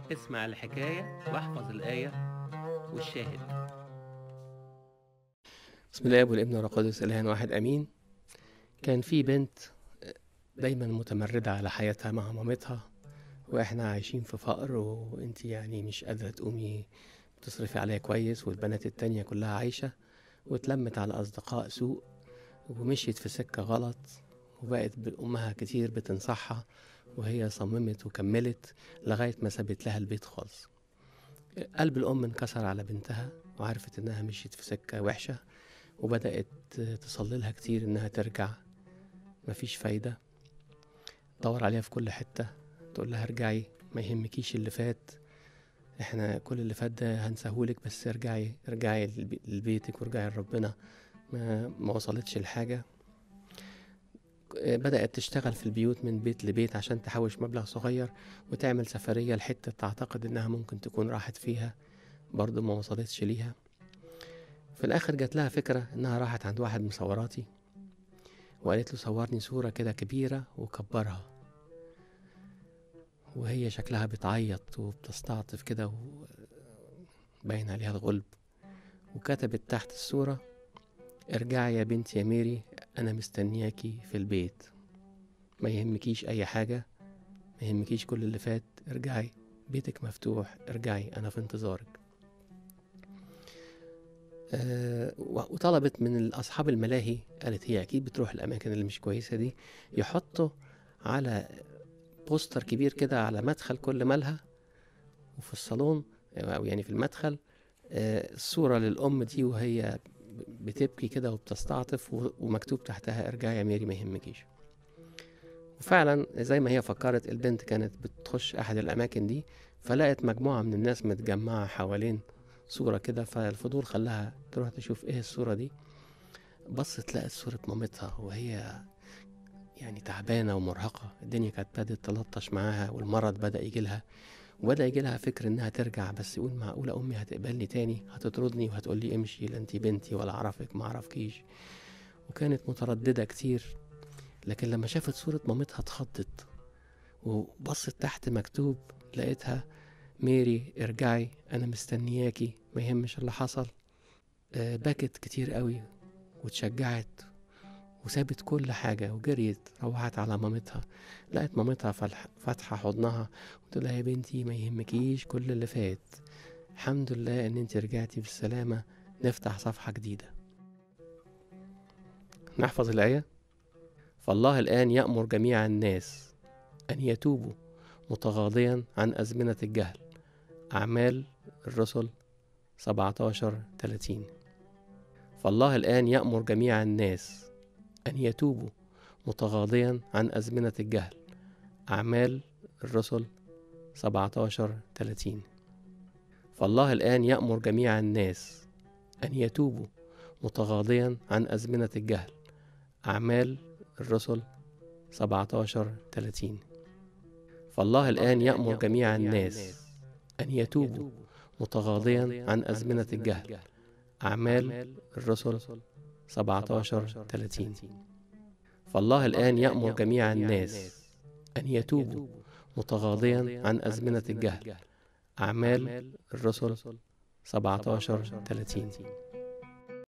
اسمع الحكاية واحفظ الآية والشاهد بسم الله والابن والقدس إله واحد أمين كان في بنت دايما متمردة على حياتها مع مامتها وإحنا عايشين في فقر وإنتي يعني مش قادرة تقومي تصرفي عليها كويس والبنات التانية كلها عايشة واتلمت على أصدقاء سوء ومشيت في سكة غلط وبقت أمها كتير بتنصحها وهي صممت وكملت لغاية ما سابت لها البيت خالص قلب الأم انكسر على بنتها وعرفت إنها مشيت في سكة وحشة وبدأت تصلي لها كتير إنها ترجع مفيش فايدة دور عليها في كل حتة تقول لها ارجعي ما يهمكيش اللي فات احنا كل اللي فات ده هنسهولك بس ارجعي ارجعي للبي- لبيتك وارجعي لربنا ما, ما وصلتش لحاجة بدأت تشتغل في البيوت من بيت لبيت عشان تحوش مبلغ صغير وتعمل سفرية لحتة تعتقد إنها ممكن تكون راحت فيها برضه ما وصلتش ليها في الآخر جات لها فكرة إنها راحت عند واحد مصوراتي وقالت له صورني صورة كده كبيرة وكبرها وهي شكلها بتعيط وبتستعطف كده وباين عليها الغلب وكتبت تحت الصورة ارجعي يا بنتي يا ميري أنا مستنياكي في البيت ما يهمكيش أي حاجة ما يهمكيش كل اللي فات ارجعي بيتك مفتوح ارجعي أنا في انتظارك أه و- وطلبت من أصحاب الملاهي قالت هي أكيد بتروح الأماكن اللي مش كويسة دي يحطوا على بوستر كبير كده على مدخل كل ملهى وفي الصالون أو يعني في المدخل آه، الصورة للأم دي وهي بتبكي كده وبتستعطف و- ومكتوب تحتها ارجعي يا ميري ما يهمكيش وفعلا زي ما هي فكرت البنت كانت بتخش أحد الأماكن دي فلقت مجموعة من الناس متجمعة حوالين صورة كده فالفضول خلاها تروح تشوف ايه الصورة دي بصت لقت صورة مامتها وهي يعني تعبانة ومرهقة الدنيا كانت بدأت تلطش معاها والمرض بدأ يجيلها وبدأ يجيلها فكر إنها ترجع بس يقول معقولة أمي هتقبلني تاني هتطردني وهتقول لي امشي لا انتي بنتي ولا أعرفك ما أعرفكيش وكانت مترددة كتير لكن لما شافت صورة مامتها اتخضت وبصت تحت مكتوب لقيتها ميري ارجعي أنا مستنياكي ما يهمش اللي حصل آه، بكت كتير قوي وتشجعت وسابت كل حاجة وجريت روحت على مامتها لقت مامتها فالح- فاتحة حضنها وتقول لها يا بنتي ما يهمكيش كل اللي فات الحمد لله ان انت رجعتي بالسلامة نفتح صفحة جديدة نحفظ الآية فالله الآن يأمر جميع الناس أن يتوبوا متغاضيا عن أزمنة الجهل أعمال الرسل 17 30 فالله الآن يأمر جميع الناس أن يتوبوا متغاضيا عن أزمنة الجهل أعمال الرسل 17 30 فالله الآن يأمر جميع الناس أن يتوبوا متغاضيا عن أزمنة الجهل أعمال الرسل 17 30 فالله الآن يأمر جميع الناس أن يتوبوا متغاضيا عن أزمنة الجهل أعمال الرسل 17 30 فالله الآن يأمر جميع الناس أن يتوبوا متغاضيا عن أزمنة الجهل أعمال الرسل 17 30